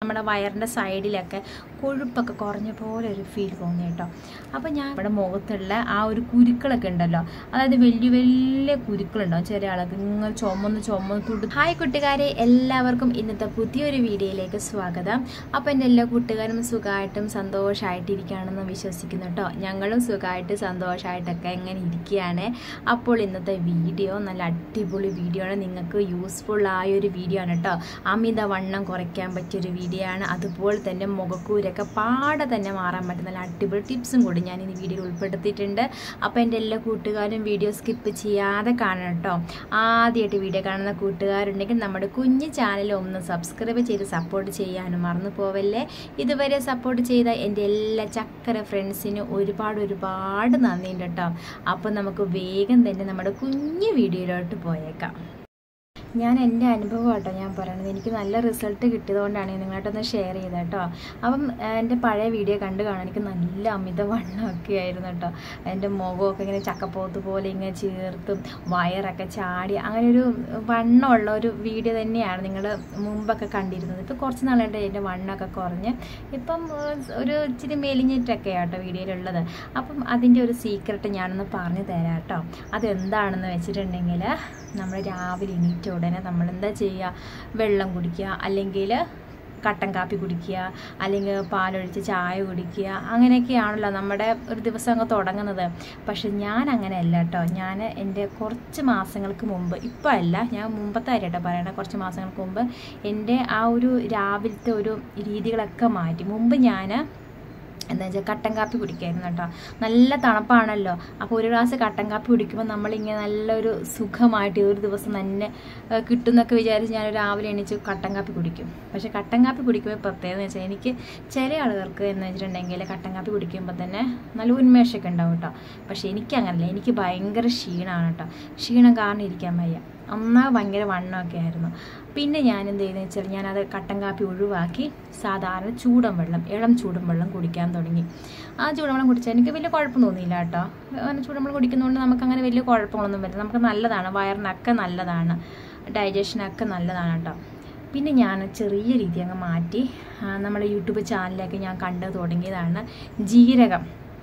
നമ്മുടെ വയറിൻ്റെ സൈഡിലൊക്കെ കൊഴുപ്പൊക്കെ കുറഞ്ഞ പോലെ ഒരു ഫീൽ തോന്നി കേട്ടോ അപ്പോൾ ഞാൻ ഇവിടെ മുഖത്തുള്ള ആ ഒരു കുരുക്കളൊക്കെ ഉണ്ടല്ലോ അതായത് വലിയ വലിയ കുരുക്കളുണ്ടാവും ചെറിയ ആളൊക്കെ ഇങ്ങനെ ചുമന്ന് ചുമന്ന് തുടി ഹായ് കൂട്ടുകാരെ എല്ലാവർക്കും ഇന്നത്തെ പുതിയൊരു വീഡിയോയിലേക്ക് സ്വാഗതം അപ്പോൾ എൻ്റെ എല്ലാ കൂട്ടുകാരും സുഖമായിട്ടും സന്തോഷമായിട്ടിരിക്കുകയാണെന്ന് വിശ്വസിക്കുന്നു കേട്ടോ ഞങ്ങളും സുഖമായിട്ട് സന്തോഷമായിട്ടൊക്കെ എങ്ങനെ ഇരിക്കുകയാണ് അപ്പോൾ ഇന്നത്തെ വീഡിയോ നല്ല അടിപൊളി വീഡിയോ ആണ് നിങ്ങൾക്ക് യൂസ്ഫുൾ ആയ ഒരു വീഡിയോ ആണ് കേട്ടോ അമിത വണ്ണം കുറയ്ക്കാൻ പറ്റിയൊരു വീഡിയോ ആണ് അതുപോലെ തന്നെ മുഖക്കൂരൊക്കെ പാടെ തന്നെ മാറാൻ പറ്റുന്ന നല്ല അടിപൊളി ടിപ്സും കൂടി ഞാൻ ഈ വീഡിയോയിൽ ഉൾപ്പെടുത്തിയിട്ടുണ്ട് അപ്പോൾ എൻ്റെ എല്ലാ കൂട്ടുകാരും വീഡിയോ സ്കിപ്പ് ചെയ്യാതെ കാണണം കേട്ടോ ആദ്യമായിട്ട് വീഡിയോ കാണുന്ന കൂട്ടുകാരുണ്ടെങ്കിൽ നമ്മുടെ കുഞ്ഞു ചാനൽ ഒന്ന് സബ്സ്ക്രൈബ് ചെയ്ത് സപ്പോർട്ട് ചെയ്യാനും മറന്നു പോവല്ലേ ഇതുവരെ സപ്പോർട്ട് ചെയ്ത എൻ്റെ എല്ലാ ചക്കര ഫ്രണ്ട്സിനും ഒരുപാട് ഒരുപാട് നന്ദിയുണ്ട് കേട്ടോ അപ്പോൾ നമുക്ക് വേഗം തന്നെ നമ്മുടെ കുഞ്ഞു വീഡിയോയിലോട്ട് പോയേക്കാം ഞാൻ എൻ്റെ അനുഭവം കേട്ടോ ഞാൻ പറയണത് എനിക്ക് നല്ല റിസൾട്ട് കിട്ടിയതുകൊണ്ടാണ് നിങ്ങളായിട്ടൊന്ന് ഷെയർ ചെയ്തത് കേട്ടോ അപ്പം എൻ്റെ പഴയ വീഡിയോ കണ്ടു കാണാൻ എനിക്ക് നല്ല അമിത വണ്ണമൊക്കെ ആയിരുന്നു കേട്ടോ എൻ്റെ മുഖമൊക്കെ ഇങ്ങനെ ചക്കപ്പോത്ത് പോലെ ഇങ്ങനെ ചേർത്തും വയറൊക്കെ ചാടി അങ്ങനെ ഒരു വണ്ണമുള്ള ഒരു വീഡിയോ തന്നെയാണ് നിങ്ങൾ മുമ്പൊക്കെ കണ്ടിരുന്നത് ഇപ്പോൾ കുറച്ച് നാളായിട്ട് എൻ്റെ വണ്ണമൊക്കെ കുറഞ്ഞ് ഇപ്പം ഒരു ഇച്ചിരി മെലിഞ്ഞിട്ടൊക്കെ ആട്ടോ വീഡിയോയിലുള്ളത് അപ്പം അതിൻ്റെ ഒരു സീക്രട്ട് ഞാനൊന്ന് പറഞ്ഞു തരാം കേട്ടോ അതെന്താണെന്ന് വെച്ചിട്ടുണ്ടെങ്കിൽ നമ്മൾ രാവിലെ എണീറ്റ ഉടനെ നമ്മൾ എന്താ ചെയ്യുക വെള്ളം കുടിക്കുക അല്ലെങ്കിൽ കട്ടൻ കാപ്പി കുടിക്കുക അല്ലെങ്കിൽ പാലൊഴിച്ച് ചായ കുടിക്കുക അങ്ങനെയൊക്കെയാണല്ലോ നമ്മുടെ ഒരു ദിവസം അങ്ങ് തുടങ്ങുന്നത് പക്ഷെ ഞാൻ അങ്ങനെയല്ല കേട്ടോ ഞാൻ എൻ്റെ കുറച്ച് മാസങ്ങൾക്ക് മുമ്പ് ഇപ്പോൾ അല്ല ഞാൻ മുമ്പത്തെ കാര്യമായിട്ടോ പറയണേ കുറച്ച് മാസങ്ങൾക്ക് മുമ്പ് എൻ്റെ ആ ഒരു രാവിലത്തെ ഒരു രീതികളൊക്കെ മാറ്റി മുമ്പ് ഞാൻ എന്താ വെച്ചാൽ കട്ടൻ കാപ്പി കുടിക്കായിരുന്നു കേട്ടോ നല്ല തണുപ്പാണല്ലോ അപ്പോൾ ഒരു ഗ്ലാസ് കട്ടൻ കാപ്പി കുടിക്കുമ്പോൾ നമ്മളിങ്ങനെ നല്ലൊരു സുഖമായിട്ട് ഒരു ദിവസം തന്നെ കിട്ടുമെന്നൊക്കെ വിചാരിച്ച് ഞാൻ രാവിലെ എണീച്ച് കട്ടൻ കാപ്പി കുടിക്കും പക്ഷേ കട്ടൻ കാപ്പി കുടിക്കുമ്പോൾ പ്രത്യേകത എന്ന് വെച്ചാൽ എനിക്ക് ചില ആളുകൾക്ക് എന്ന് വെച്ചിട്ടുണ്ടെങ്കിൽ കട്ടൻ കാപ്പി കുടിക്കുമ്പോൾ തന്നെ നല്ല ഉന്മേഷമൊക്കെ ഉണ്ടാവും കേട്ടോ പക്ഷേ എനിക്ക് അങ്ങനല്ല എനിക്ക് ഭയങ്കര ക്ഷീണമാണ് കേട്ടോ ക്ഷീണം കാരണം ഇരിക്കാൻ വയ്യ അന്നാ ഭയങ്കര വണ്ണമൊക്കെ ആയിരുന്നു പിന്നെ ഞാൻ എന്ത് ചെയ്യുന്നത് വെച്ചാൽ ഞാനത് കട്ടൻ കാപ്പി ഒഴിവാക്കി സാധാരണ ചൂടൻ വെള്ളം ഇളം ചൂടൻ വെള്ളം കുടിക്കാൻ തുടങ്ങി ആ ചൂടുവെള്ളം കുടിച്ചാൽ എനിക്ക് വലിയ കുഴപ്പം തോന്നിയില്ല കേട്ടോ അങ്ങനെ ചൂടുവെള്ളം കുടിക്കുന്നതുകൊണ്ട് നമുക്ക് അങ്ങനെ വലിയ കുഴപ്പങ്ങളൊന്നും വരില്ല നമുക്ക് നല്ലതാണ് വയറിനൊക്കെ നല്ലതാണ് ഡൈജഷനൊക്കെ നല്ലതാണ് കേട്ടോ പിന്നെ ഞാൻ ചെറിയ രീതി അങ്ങ് മാറ്റി നമ്മുടെ യൂട്യൂബ് ചാനലിലൊക്കെ ഞാൻ കണ്ടു തുടങ്ങിയതാണ് ജീരകം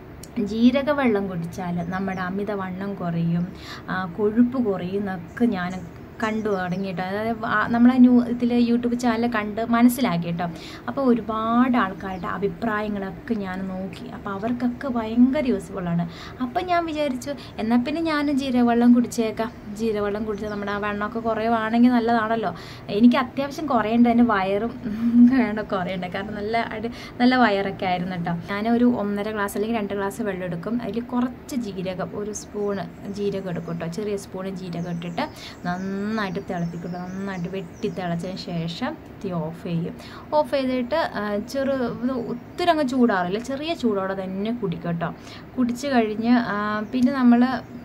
ജീരക വെള്ളം കുടിച്ചാൽ നമ്മുടെ അമിത വണ്ണം കുറയും കൊഴുപ്പ് കുറയും എന്നൊക്കെ ഞാൻ കണ്ടു തുടങ്ങിയിട്ടോ അതായത് നമ്മളെ ന്യൂ ഇതിൽ യൂട്യൂബ് ചാനൽ കണ്ട് മനസ്സിലാക്കി കേട്ടോ അപ്പോൾ ഒരുപാട് ആൾക്കാരുടെ അഭിപ്രായങ്ങളൊക്കെ ഞാൻ നോക്കി അപ്പോൾ അവർക്കൊക്കെ ഭയങ്കര യൂസ്ഫുള്ളാണ് അപ്പം ഞാൻ വിചാരിച്ചു എന്നാൽ പിന്നെ ഞാനും ജീരകവെള്ളം കുടിച്ചേക്കാം ജീരകവെള്ളം കുടിച്ചാൽ നമ്മുടെ ആ വെണ്ണമൊക്കെ കുറയുവാണെങ്കിൽ നല്ലതാണല്ലോ എനിക്ക് അത്യാവശ്യം കുറയേണ്ട എൻ്റെ വയറും വേണ്ട കുറയണ്ട കാരണം നല്ല അടി നല്ല വയറൊക്കെ ആയിരുന്നു കേട്ടോ ഞാൻ ഒരു ഒന്നര ഗ്ലാസ് അല്ലെങ്കിൽ രണ്ട് ഗ്ലാസ് വെള്ളം എടുക്കും അതിൽ കുറച്ച് ജീരകം ഒരു സ്പൂണ് ജീരകം എടുക്കും കേട്ടോ ചെറിയ സ്പൂണ് ജീരകം ഇട്ടിട്ട് നന്നായിട്ട് തിളപ്പിക്കും നന്നായിട്ട് വെട്ടി തിളച്ചതിന് ശേഷം തീ ഓഫ് ചെയ്യും ഓഫ് ചെയ്തിട്ട് ചെറു ഒത്തിരി അങ്ങ് ചൂടാറില്ല ചെറിയ ചൂടോടെ തന്നെ കുടിക്കും കേട്ടോ കുടിച്ച് കഴിഞ്ഞ് പിന്നെ നമ്മൾ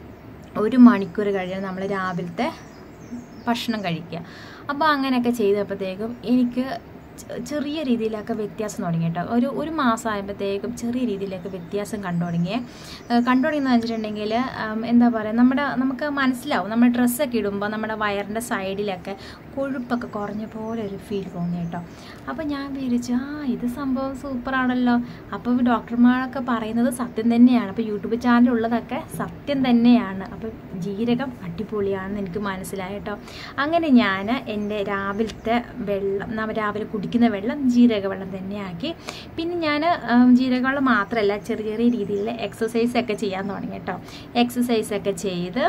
ഒരു മണിക്കൂർ കഴിഞ്ഞാൽ നമ്മൾ രാവിലത്തെ ഭക്ഷണം കഴിക്കുക അപ്പോൾ അങ്ങനെയൊക്കെ ചെയ്തപ്പോഴത്തേക്കും എനിക്ക് ചെറിയ രീതിയിലൊക്കെ വ്യത്യാസം തുടങ്ങി കേട്ടോ ഒരു ഒരു മാസം ആയപ്പോഴത്തേക്കും ചെറിയ രീതിയിലൊക്കെ വ്യത്യാസം കണ്ടു തുടങ്ങിയേ കണ്ടു തുടങ്ങിയെന്ന് വെച്ചിട്ടുണ്ടെങ്കിൽ എന്താ പറയുക നമ്മുടെ നമുക്ക് മനസ്സിലാവും നമ്മുടെ ഡ്രസ്സൊക്കെ ഇടുമ്പോൾ നമ്മുടെ വയറിൻ്റെ സൈഡിലൊക്കെ കൊഴുപ്പൊക്കെ കുറഞ്ഞ പോലെ ഒരു ഫീൽ തോന്നി കേട്ടോ അപ്പോൾ ഞാൻ വിചാരിച്ചു ആ ഇത് സംഭവം സൂപ്പറാണല്ലോ അപ്പോൾ ഡോക്ടർമാരൊക്കെ പറയുന്നത് സത്യം തന്നെയാണ് അപ്പോൾ യൂട്യൂബ് ചാനലുള്ളതൊക്കെ സത്യം തന്നെയാണ് അപ്പോൾ ജീരകം അടിപൊളിയാണെന്ന് എനിക്ക് മനസ്സിലായി കേട്ടോ അങ്ങനെ ഞാൻ എൻ്റെ രാവിലത്തെ വെള്ളം രാവിലെ കുടിക്കുന്ന വെള്ളം ജീരക വെള്ളം തന്നെയാക്കി പിന്നെ ഞാൻ ജീരകവെള്ളം മാത്രമല്ല ചെറിയ ചെറിയ രീതിയിൽ എക്സസൈസ് ഒക്കെ ചെയ്യാൻ തുടങ്ങി കേട്ടോ എക്സസൈസ് ഒക്കെ ചെയ്ത്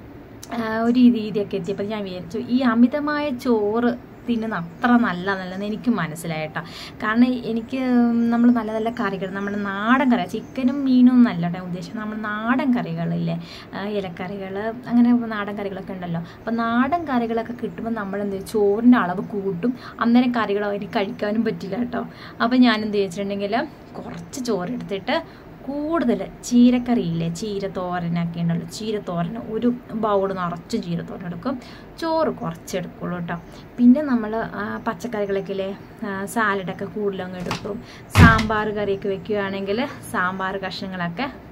ഒരു രീതിയൊക്കെ എത്തിയപ്പോൾ ഞാൻ വിചാരിച്ചു ഈ അമിതമായ ചോറ് തിന്നുന്ന അത്ര നല്ലതല്ലെന്ന് എനിക്ക് മനസ്സിലായിട്ടോ കാരണം എനിക്ക് നമ്മൾ നല്ല നല്ല കറികൾ നമ്മുടെ നാടൻ കറി ചിക്കനും മീനും എന്നല്ല കേട്ടോ ഉദ്ദേശിച്ചത് നമ്മൾ നാടൻ കറികളില്ലേ ഇലക്കറികൾ അങ്ങനെ നാടൻ കറികളൊക്കെ ഉണ്ടല്ലോ അപ്പോൾ നാടൻ കറികളൊക്കെ കിട്ടുമ്പോൾ നമ്മൾ എന്ത് ചോറിൻ്റെ അളവ് കൂട്ടും അന്നേരം കറികൾ എനിക്ക് കഴിക്കാനും പറ്റില്ല കേട്ടോ അപ്പോൾ ഞാൻ എന്ത് വെച്ചിട്ടുണ്ടെങ്കിൽ കുറച്ച് ചോറെടുത്തിട്ട് കൂടുതൽ ചീരക്കറിയില്ലേ ചീരത്തോരനൊക്കെ ഉണ്ടല്ലോ ചീരത്തോരൻ ഒരു ബൗൾ നിറച്ചും ചീരത്തോരൻ എടുക്കും ചോറ് കുറച്ചെടുക്കുള്ളൂ കേട്ടോ പിന്നെ നമ്മൾ പച്ചക്കറികളൊക്കെ ഇല്ലേ സാലഡൊക്കെ കൂടുതലങ്ങ് എടുക്കും സാമ്പാർ കറിയൊക്കെ വെക്കുകയാണെങ്കിൽ സാമ്പാർ കഷ്ണങ്ങളൊക്കെ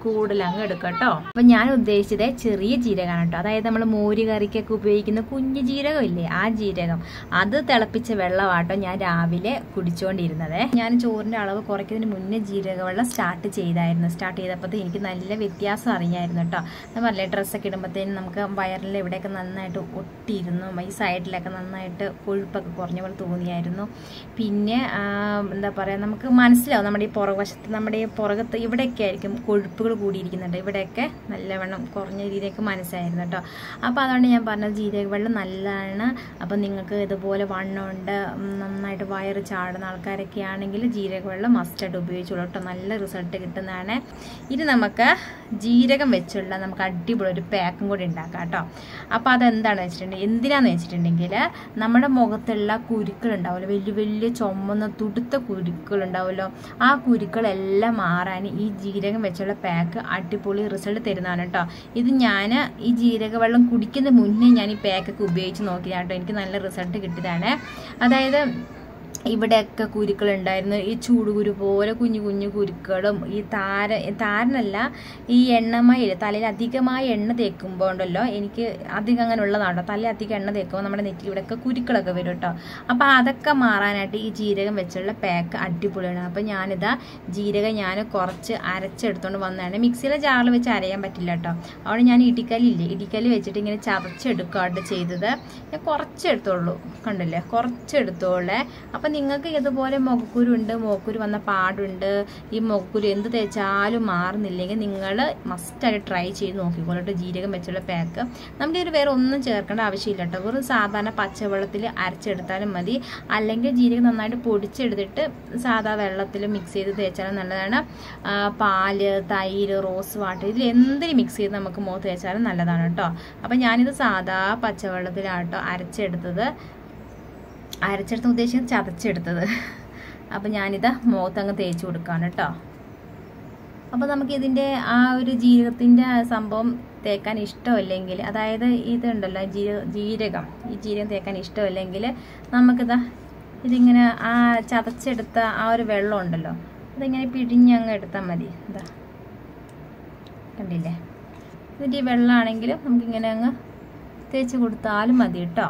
കൂടുതൽ അങ്ങ് എടുക്കാം കേട്ടോ അപ്പൊ ഞാൻ ഉദ്ദേശിച്ചത് ചെറിയ ജീരകമാണ് കേട്ടോ അതായത് നമ്മൾ മോര് കറിക്കൊക്കെ ഉപയോഗിക്കുന്ന കുഞ്ഞു ജീരകം ഇല്ലേ ആ ജീരകം അത് തിളപ്പിച്ച വെള്ളമാട്ടോ ഞാൻ രാവിലെ കുടിച്ചുകൊണ്ടിരുന്നത് ഞാൻ ചോറിന്റെ അളവ് കുറയ്ക്കുന്നതിന് മുന്നേ ജീരക വെള്ളം സ്റ്റാർട്ട് ചെയ്തായിരുന്നു സ്റ്റാർട്ട് ചെയ്തപ്പോൾ എനിക്ക് നല്ല വ്യത്യാസം അറിയായിരുന്നു കേട്ടോ ഞാൻ പറഞ്ഞില്ലേ ഡ്രസ്സൊക്കെ ഇടുമ്പോഴത്തേനും നമുക്ക് വയറിൽ ഇവിടെയൊക്കെ നന്നായിട്ട് ഒട്ടിയിരുന്നു ഈ സൈഡിലൊക്കെ നന്നായിട്ട് കൊഴുപ്പൊക്കെ കുറഞ്ഞ പോലെ തോന്നിയായിരുന്നു പിന്നെ ആ, എന്താ പറയുക നമുക്ക് മനസ്സിലാവും നമ്മുടെ ഈ പുറകുവശത്ത് നമ്മുടെ ഈ പുറകത്ത് ഇവിടെയൊക്കെ ആയിരിക്കും കൊഴുപ്പുകൾ കൂടിയിരിക്കുന്നുണ്ട് ഇവിടെയൊക്കെ നല്ലവണ്ണം കുറഞ്ഞ രീതിയൊക്കെ മനസ്സിലായിരുന്നു കേട്ടോ അപ്പോൾ അതുകൊണ്ട് ഞാൻ പറഞ്ഞത് ജീരക വെള്ളം നല്ലതാണ് അപ്പം നിങ്ങൾക്ക് ഇതുപോലെ വണ്ണമുണ്ട് ഉം, നന്നായിട്ട് വയറ് ചാടുന്ന ആൾക്കാരൊക്കെ ആണെങ്കിൽ ജീരക വെള്ളം മസ്റ്റായിട്ട് ഉപയോഗിച്ചോളൂ കേട്ടോ നല്ല റിസൾട്ട് കിട്ടുന്നതാണ് ഇത് നമുക്ക് ജീരകം വെച്ചുള്ള നമുക്ക് അടിപൊളി ഒരു പാക്കും കൂടി ഉണ്ടാക്കാം കേട്ടോ അപ്പോൾ അതെന്താണെന്ന് വെച്ചിട്ടുണ്ടെങ്കിൽ എന്തിനാന്ന് വെച്ചിട്ടുണ്ടെങ്കിൽ നമ്മുടെ മുഖത്തുള്ള കുരുക്കൾ ഉണ്ടാവുമല്ലോ വലിയ വലിയ ചുമന്ന തുടുത്ത കുരുക്കൾ ഉണ്ടാവുമല്ലോ ആ കുരുക്കളെല്ലാം മാറാൻ ഈ ജീരകം വെച്ചുള്ള പാക്ക് അടിപൊളി റിസൾട്ട് തരുന്നതാണ് കേട്ടോ ഇത് ഞാൻ ഈ ജീരക വെള്ളം കുടിക്കുന്ന മുന്നേ ഞാൻ ഈ പാക്കൊക്കെ ഉപയോഗിച്ച് നോക്കിയതാണ് കേട്ടോ എനിക്ക് നല്ല റിസൾട്ട് കിട്ടിയതാണ് അതായത് ഇവിടെയൊക്കെ കുരുക്കൾ ഉണ്ടായിരുന്നു ഈ ചൂടുകുരു പോലെ കുഞ്ഞു കുഞ്ഞു കുരുക്കളും ഈ താര താരനല്ല ഈ എണ്ണമയിൽ തലയിൽ അധികമായ എണ്ണ തേക്കുമ്പോൾ ഉണ്ടല്ലോ എനിക്ക് അധികം അങ്ങനെ ഉള്ളതാണോ തലയിൽ അധികം എണ്ണ തേക്കുമ്പോൾ നമ്മുടെ നെറ്റി ഇവിടെയൊക്കെ കുരുക്കളൊക്കെ വരും കേട്ടോ അപ്പോൾ അതൊക്കെ മാറാനായിട്ട് ഈ ജീരകം വെച്ചുള്ള പാക്ക് അടിപൊളിയാണ് അപ്പോൾ ഞാനിതാ ജീരകം ഞാൻ കുറച്ച് അരച്ചെടുത്തോണ്ട് വന്നതാണ് മിക്സിയിലെ ജാറിൽ വെച്ച് അരയാൻ പറ്റില്ല കേട്ടോ അവിടെ ഞാൻ ഇടിക്കലില്ലേ ഇടിക്കല് വെച്ചിട്ട് ഇങ്ങനെ ചതച്ചെടുക്കാണ്ട് ചെയ്തത് ഞാൻ കുറച്ചെടുത്തോളൂ കണ്ടില്ലേ കുറച്ചെടുത്തോളേ അപ്പം നിങ്ങൾക്ക് ഇതുപോലെ മുഖക്കുരു ഉണ്ട് മുഖക്കുരു വന്ന പാടുണ്ട് ഈ മുഖക്കുരു എന്ത് തേച്ചാലും മാറുന്നില്ലെങ്കിൽ നിങ്ങൾ മസ്റ്റായിട്ട് ട്രൈ ചെയ്ത് നോക്കിക്കോളൂ കേട്ടോ ജീരകം വെച്ചുള്ള പാക്ക് നമുക്ക് ഇതിൽ വേറെ ഒന്നും ചേർക്കേണ്ട ആവശ്യമില്ല കേട്ടോ വെറും സാധാരണ പച്ചവെള്ളത്തിൽ അരച്ചെടുത്താലും മതി അല്ലെങ്കിൽ ജീരകം നന്നായിട്ട് പൊടിച്ചെടുത്തിട്ട് സാധാ വെള്ളത്തിൽ മിക്സ് ചെയ്ത് തേച്ചാലും നല്ലതാണ് ആ, പാല് തൈര് റോസ് വാട്ടർ ഇതിൽ എന്തിനും മിക്സ് ചെയ്ത് നമുക്ക് മുഖത്ത് തേച്ചാലും നല്ലതാണ് കേട്ടോ അപ്പം ഞാനിത് സാധാ പച്ചവെള്ളത്തിലാട്ടോ അരച്ചെടുത്തത് അരച്ചെടുത്ത ഉദ്ദേശിച്ചത് ചതച്ചെടുത്തത് അപ്പം ഞാനിത് മുഖത്തങ്ങ് തേച്ച് കൊടുക്കാണ് കേട്ടോ അപ്പോൾ നമുക്ക് ഇതിൻ്റെ ആ ഒരു ജീരകത്തിൻ്റെ സംഭവം തേക്കാൻ ഇഷ്ടമല്ലെങ്കിൽ അതായത് ഇതുണ്ടല്ലോ ജീര ജീരകം ഈ ജീരകം തേക്കാൻ ഇഷ്ടമല്ലെങ്കിൽ നമുക്കിതാ ഇതിങ്ങനെ ആ ചതച്ചെടുത്ത ആ ഒരു വെള്ളം ഉണ്ടല്ലോ അതിങ്ങനെ പിഴിഞ്ഞങ്ങ് എടുത്താൽ മതി ഇതാ കണ്ടില്ലേ ഇതിൻ്റെ ഈ വെള്ളമാണെങ്കിലും നമുക്കിങ്ങനെ അങ്ങ് തേച്ച് കൊടുത്താലും മതി കേട്ടോ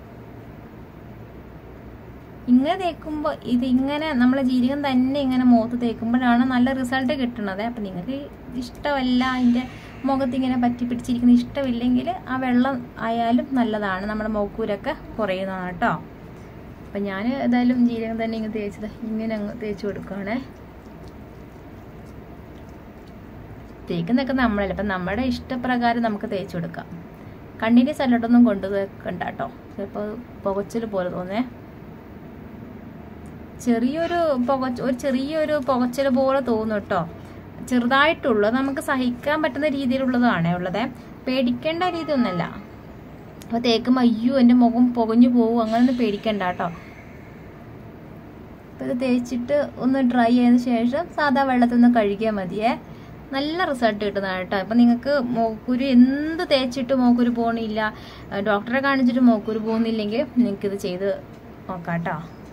ഇങ്ങനെ തേക്കുമ്പോൾ ഇത് ഇങ്ങനെ നമ്മളെ ജീരകം തന്നെ ഇങ്ങനെ മുഖത്ത് തേക്കുമ്പോഴാണ് നല്ല റിസൾട്ട് കിട്ടുന്നത് അപ്പം നിങ്ങൾക്ക് ഇഷ്ടമല്ല അതിൻ്റെ മുഖത്ത് ഇങ്ങനെ പറ്റി പിടിച്ചിരിക്കുന്ന ഇഷ്ടമില്ലെങ്കിൽ ആ വെള്ളം ആയാലും നല്ലതാണ് നമ്മുടെ മുഖക്കൂരൊക്കെ കുറയുന്നതാണ് കേട്ടോ അപ്പം ഞാൻ ഏതായാലും ജീരകം തന്നെ ഇങ്ങനെ തേച്ചത് ഇങ്ങനെ അങ്ങ് തേച്ച് കൊടുക്കുകയാണേ തേക്കുന്നതൊക്കെ നമ്മളല്ല അപ്പം നമ്മുടെ ഇഷ്ടപ്രകാരം നമുക്ക് തേച്ച് കൊടുക്കാം കണ്ണിൻ്റെ സല്ലഡൊന്നും കൊണ്ടു വെക്കണ്ട കേട്ടോ ചിലപ്പോൾ പുകച്ചിൽ പോലെ തോന്നേ ചെറിയൊരു പുക ഒരു ചെറിയൊരു പുകച്ചിൽ പോലെ തോന്നും കേട്ടോ ചെറുതായിട്ടുള്ളൂ നമുക്ക് സഹിക്കാൻ പറ്റുന്ന രീതിയിലുള്ളതാണേ ഉള്ളത് പേടിക്കേണ്ട രീതിയൊന്നുമല്ല അപ്പോൾ തേക്കുമ്പോൾ അയ്യോ എൻ്റെ മുഖം പുകഞ്ഞു പോകും അങ്ങനൊന്നും പേടിക്കണ്ട കേട്ടോ അപ്പോൾ ഇത് തേച്ചിട്ട് ഒന്ന് ഡ്രൈ ചെയ്തതിന് ശേഷം സാധാ വെള്ളത്തിൽ നിന്ന് കഴുകിയാൽ മതിയേ നല്ല റിസൾട്ട് കിട്ടുന്നതാണ് കേട്ടോ ഇപ്പം നിങ്ങൾക്ക് മോക്കുരു എന്ത് തേച്ചിട്ട് മോക്കുരു പോകണില്ല ഡോക്ടറെ കാണിച്ചിട്ട് മോക്കുരു പോകുന്നില്ലെങ്കിൽ നിങ്ങൾക്കിത് ചെയ്ത് നോക്കാം കേട്ടോ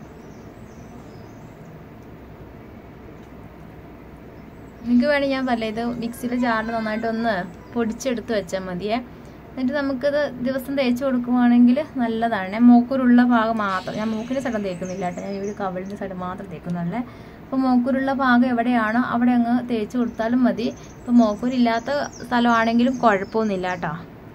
നിങ്ങൾക്ക് വേണമെങ്കിൽ ഞാൻ പറഞ്ഞില്ല ഇത് മിക്സിയിൽ ജാറിൽ നന്നായിട്ട് ഒന്ന് പൊടിച്ചെടുത്ത് വെച്ചാൽ മതിയേ എന്നിട്ട് നമുക്കിത് ദിവസം തേച്ച് കൊടുക്കുവാണെങ്കിൽ നല്ലതാണ് മൂക്കുരുള്ള ഭാഗം മാത്രം ഞാൻ മൂക്കിൻ്റെ സൈഡും തേക്കുന്നില്ല കേട്ടോ ഞാൻ ഈ ഒരു കവളിൻ്റെ സൈഡ് മാത്രം തേക്കുന്നുള്ളേ അപ്പോൾ മൂക്കുരുള്ള ഭാഗം എവിടെയാണോ അവിടെ അങ്ങ് തേച്ച് കൊടുത്താലും മതി ഇപ്പോൾ മൂക്കൂരില്ലാത്ത സ്ഥലമാണെങ്കിലും കുഴപ്പമൊന്നുമില്ല കേട്ടോ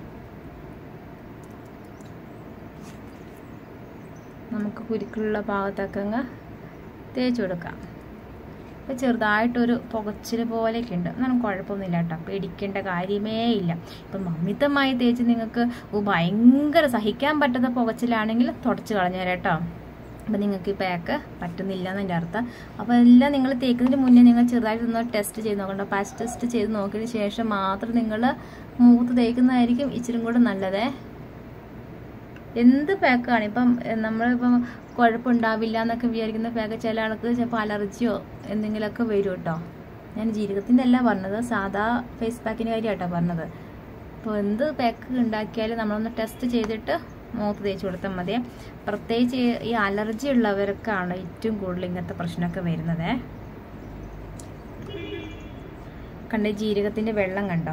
നമുക്ക് കുരുക്കളുള്ള ഭാഗത്തൊക്കെ അങ്ങ് തേച്ച് കൊടുക്കാം അപ്പോൾ ചെറുതായിട്ടൊരു പുകച്ചിൽ പോലെയൊക്കെ ഉണ്ട് എന്നാലും കുഴപ്പമൊന്നുമില്ല കേട്ടോ പേടിക്കേണ്ട കാര്യമേ ഇല്ല ഇപ്പം അമിതമായി തേച്ച് നിങ്ങൾക്ക് ഓ ഭയങ്കര സഹിക്കാൻ പറ്റുന്ന പുകച്ചിലാണെങ്കിൽ തുടച്ച് കളഞ്ഞേരാം കേട്ടോ അപ്പം നിങ്ങൾക്ക് ഈ പാക്ക് പറ്റുന്നില്ല എന്നതിൻ്റെ അർത്ഥം അപ്പോൾ എല്ലാം നിങ്ങൾ തേക്കുന്നതിന് മുന്നേ നിങ്ങൾ ചെറുതായിട്ട് ഒന്ന് ടെസ്റ്റ് ചെയ്ത് നോക്കണ്ട പാച്ച് ടെസ്റ്റ് ചെയ്ത് നോക്കിയതിന് ശേഷം മാത്രം നിങ്ങൾ മൂത്ത് തേക്കുന്നതായിരിക്കും ഇച്ചിരി കൂടെ നല്ലതേ എന്ത് പാക്കാണ് ഇപ്പം നമ്മളിപ്പം കുഴപ്പമുണ്ടാവില്ല എന്നൊക്കെ വിചാരിക്കുന്ന പാക്ക് ചില ആൾക്ക് ചിലപ്പോൾ അലർജിയോ എന്തെങ്കിലുമൊക്കെ വരും കേട്ടോ ഞാൻ ജീരകത്തിൻ്റെ അല്ല പറഞ്ഞത് സാധാ ഫേസ് പാക്കിൻ്റെ കാര്യമാട്ടോ പറഞ്ഞത് അപ്പോൾ എന്ത് പാക്ക് ഉണ്ടാക്കിയാലും നമ്മളൊന്ന് ടെസ്റ്റ് ചെയ്തിട്ട് മുഖത്ത് തേച്ച് കൊടുത്താൽ മതി പ്രത്യേകിച്ച് ഈ അലർജി ഉള്ളവർക്കാണ് ഏറ്റവും കൂടുതൽ ഇങ്ങനത്തെ പ്രശ്നമൊക്കെ വരുന്നത് കണ്ട ജീരകത്തിൻ്റെ വെള്ളം കണ്ടോ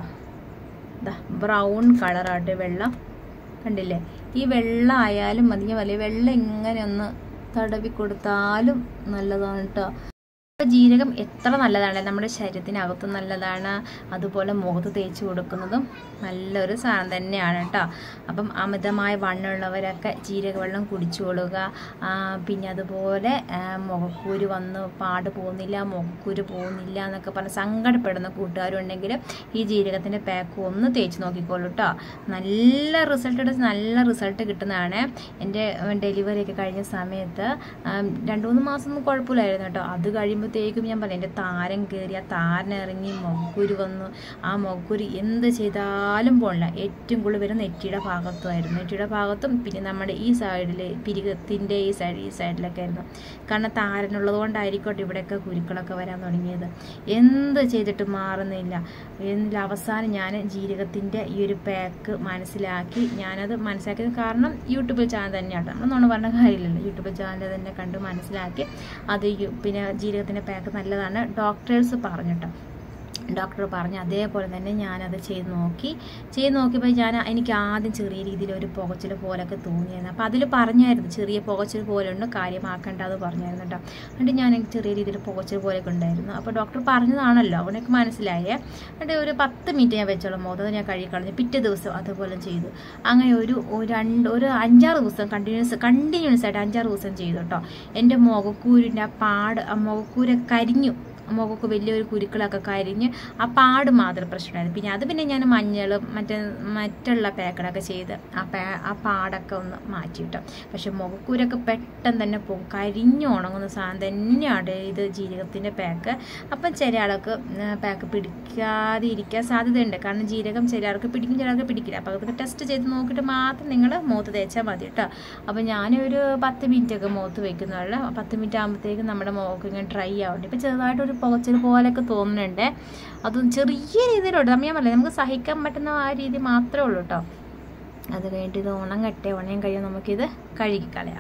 ഇതാ ബ്രൗൺ കളറായിട്ട് വെള്ളം കണ്ടില്ലേ ഈ വെള്ളം ആയാലും മതി ഞാൻ വലിയ വെള്ളം ഇങ്ങനെ ഒന്ന് തടവി കൊടുത്താലും നല്ലതാണ് കേട്ടോ അപ്പോൾ ജീരകം എത്ര നല്ലതാണ് നമ്മുടെ ശരീരത്തിനകത്ത് നല്ലതാണ് അതുപോലെ മുഖത്ത് തേച്ച് കൊടുക്കുന്നതും നല്ലൊരു സാധനം തന്നെയാണ് കേട്ടോ അപ്പം അമിതമായ വണ്ണമുള്ളവരൊക്കെ ജീരകവെള്ളം കുടിച്ചോളുക ആ, പിന്നെ അതുപോലെ ആ, മുഖക്കുരു വന്ന് പാട് പോകുന്നില്ല മുഖക്കുരു പോകുന്നില്ല എന്നൊക്കെ പറഞ്ഞ് സങ്കടപ്പെടുന്ന കൂട്ടുകാരുണ്ടെങ്കിൽ ഈ ജീരകത്തിൻ്റെ പാക്ക് ഒന്ന് തേച്ച് നോക്കിക്കോളൂ കേട്ടോ നല്ല റിസൾട്ട് നല്ല റിസൾട്ട് കിട്ടുന്നതാണ് എൻ്റെ ഡെലിവറി ഒക്കെ കഴിഞ്ഞ സമയത്ത് ആം, രണ്ട് മൂന്ന് മാസം ഒന്നും കുഴപ്പമില്ലായിരുന്നു കേട്ടോ അത് കഴിയുമ്പോഴത്തേക്കും ഞാൻ പറയാം എൻ്റെ താരം കയറി ആ താരൻ ഇറങ്ങി മുഖക്കുരു വന്നു ആ മുഖക്കുരു എന്ത് ചെയ്താലും പോണില്ല ഏറ്റവും കൂടുതൽ വരുന്ന നെറ്റിയുടെ ഭാഗത്തുമായിരുന്നു നെറ്റിയുടെ ഭാഗത്തും പിന്നെ നമ്മുടെ ഈ സൈഡിൽ പിരികത്തിൻ്റെ ഈ സൈഡ് ഈ സൈഡിലൊക്കെ ആയിരുന്നു കാരണം താരനുള്ളത് കൊണ്ടായിരിക്കട്ടെ ഇവിടെയൊക്കെ കുരുക്കളൊക്കെ വരാൻ തുടങ്ങിയത് എന്ത് ചെയ്തിട്ട് മാറുന്നില്ല എന്നിട്ട് അവസാനം ഞാൻ ജീരകത്തിൻ്റെ ഈ ഒരു പാക്ക് മനസ്സിലാക്കി ഞാനത് മനസ്സിലാക്കിയത് കാരണം യൂട്യൂബ് ചാനൽ തന്നെയാണ് നമ്മൾ നോണ പറഞ്ഞ കാര്യമില്ലല്ലോ യൂട്യൂബ് ചാനൽ തന്നെ കണ്ട് മനസ്സിലാക്കി അത് യു- പിന്നെ ജീരകത്തിൻ്റെ പാക്ക് നല്ലതാണ് ഡോക്ടേഴ്സ് പറഞ്ഞിട്ടോ ഡോക്ടർ പറഞ്ഞു അതേപോലെ തന്നെ ഞാനത് ചെയ്ത് നോക്കി ചെയ്ത് നോക്കിയപ്പോൾ ഞാൻ എനിക്ക് ആദ്യം ചെറിയ രീതിയിൽ ഒരു പുകച്ചിൽ പോലൊക്കെ തോന്നിയായിരുന്നു അപ്പോൾ അതിൽ പറഞ്ഞായിരുന്നു ചെറിയ പുകച്ചിൽ പോലെ ഉണ്ട് കാര്യമാക്കേണ്ട അത് പറഞ്ഞായിരുന്നു കേട്ടോ എന്നിട്ട് ഞാൻ എനിക്ക് ചെറിയ രീതിയിൽ പുകച്ചിൽ പോലെയൊക്കെ ഉണ്ടായിരുന്നു അപ്പോൾ ഡോക്ടർ പറഞ്ഞതാണല്ലോ അവനൊക്കെ മനസ്സിലായേ എന്നിട്ട് ഒരു പത്ത് മിനിറ്റ് ഞാൻ വെച്ചോളാം മുതൽ ഞാൻ കഴുകി കളഞ്ഞു പിറ്റേ ദിവസം അതുപോലെ ചെയ്തു അങ്ങനെ ഒരു ഒരു രണ്ട് ഒരു അഞ്ചാറ് ദിവസം കണ്ടിന്യൂസ് കണ്ടിന്യൂസ് ആയിട്ട് അഞ്ചാറ് ദിവസം ചെയ്തു കേട്ടോ എൻ്റെ മുഖക്കൂരിൻ്റെ ആ പാട് ആ മുഖക്കൂരൊക്കെ കരിഞ്ഞു മുഖമൊക്കെ വലിയൊരു കുരുക്കളൊക്കെ കരിഞ്ഞ് ആ പാട് മാത്രം പ്രശ്നമായിരുന്നു പിന്നെ അത് പിന്നെ ഞാൻ മഞ്ഞളും മറ്റേ മറ്റുള്ള പാക്കഡൊക്കെ ചെയ്ത് ആ പാ ആ പാടൊക്കെ ഒന്ന് മാറ്റി കിട്ടും പക്ഷെ മുഖക്കൂരൊക്കെ പെട്ടെന്ന് തന്നെ പോകും കരിഞ്ഞു ഉണങ്ങുന്ന സാധനം തന്നെയാണ് ഇത് ജീരകത്തിൻ്റെ പാക്ക് അപ്പം ചില ആൾക്ക് പാക്ക് പിടിക്കാതെ ഇരിക്കാൻ സാധ്യതയുണ്ട് കാരണം ജീരകം ചില ആൾക്ക് പിടിക്കും ചില ആൾക്ക് പിടിക്കില്ല അപ്പോൾ അതൊക്കെ ടെസ്റ്റ് ചെയ്ത് നോക്കിയിട്ട് മാത്രം നിങ്ങൾ മുഖത്ത് തേച്ചാൽ മതി കേട്ടോ അപ്പോൾ ഞാനൊരു പത്ത് മിനിറ്റ് ഒക്കെ മുഖത്ത് വെക്കുന്നുള്ള പത്ത് മിനിറ്റ് ആകുമ്പോഴത്തേക്കും നമ്മുടെ മുഖമൊക്കെ ഇങ്ങനെ ഡ്രൈ ആവുന്നുണ്ട് ഇപ്പം ചെറുതായിട്ടൊരു പുകച്ചിൽ പോലെയൊക്കെ തോന്നുന്നുണ്ട് അതും ചെറിയ രീതിയിലുണ്ട് നമ്മൾ ഞാൻ പറഞ്ഞില്ലേ നമുക്ക് സഹിക്കാൻ പറ്റുന്ന ആ രീതി മാത്രമേ ഉള്ളൂ കേട്ടോ അത് കഴിഞ്ഞിട്ട് ഇത് ഉണങ്ങട്ടെ ഉണങ്ങാൻ കഴിയും നമുക്കിത് കഴുകി കളയാം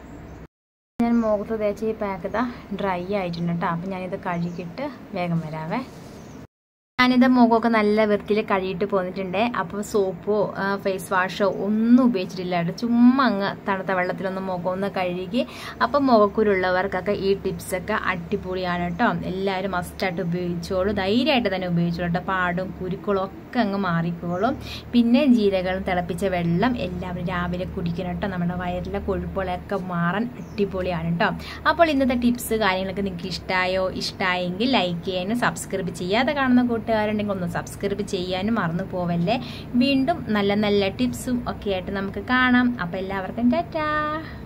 ഞാൻ മുഖത്ത് തേച്ച ഈ പാക്ക് ഇതാ ഡ്രൈ ആയിട്ടുണ്ട് കേട്ടോ അപ്പം ഞാനിത് കഴുകിയിട്ട് വേഗം വരാവേ ഞാനിത് മുഖമൊക്കെ നല്ല വൃത്തിയിൽ കഴുകിയിട്ട് പോന്നിട്ടുണ്ട് അപ്പോൾ സോപ്പോ ഫേസ് വാഷോ ഒന്നും ഉപയോഗിച്ചിട്ടില്ല കേട്ടോ ചുമ്മാ അങ്ങ് തണുത്ത വെള്ളത്തിലൊന്ന് മുഖം ഒന്ന് കഴുകി അപ്പം മുഖക്കുരുള്ളവർക്കൊക്കെ ഈ ടിപ്സൊക്കെ അടിപൊളിയാണ് കേട്ടോ എല്ലാവരും മസ്റ്റായിട്ട് ഉപയോഗിച്ചോളൂ ധൈര്യമായിട്ട് തന്നെ ഉപയോഗിച്ചോളൂ കേട്ടോ പാടും കുരുക്കളും ഒക്കെ അങ്ങ് മാറിക്കോളും പിന്നെ ജീരകം തിളപ്പിച്ച വെള്ളം എല്ലാവരും രാവിലെ കുടിക്കണം കേട്ടോ നമ്മുടെ വയറിലെ കൊഴുപ്പുകളൊക്കെ മാറാൻ അടിപൊളിയാണ് കേട്ടോ അപ്പോൾ ഇന്നത്തെ ടിപ്സ് കാര്യങ്ങളൊക്കെ നിങ്ങൾക്ക് ഇഷ്ടമായോ ഇഷ്ടമായെങ്കിൽ ലൈക്ക് ചെയ്യാനും സബ്സ്ക്രൈബ് ചെയ്യാതെ കാണുന്ന കൂട്ടുകാരുണ്ടെങ്കിൽ ഒന്ന് സബ്സ്ക്രൈബ് ചെയ്യാനും മറന്നു പോവല്ലേ വീണ്ടും നല്ല നല്ല ടിപ്സും ഒക്കെ ആയിട്ട് നമുക്ക് കാണാം അപ്പോൾ എല്ലാവർക്കും ടാറ്റാ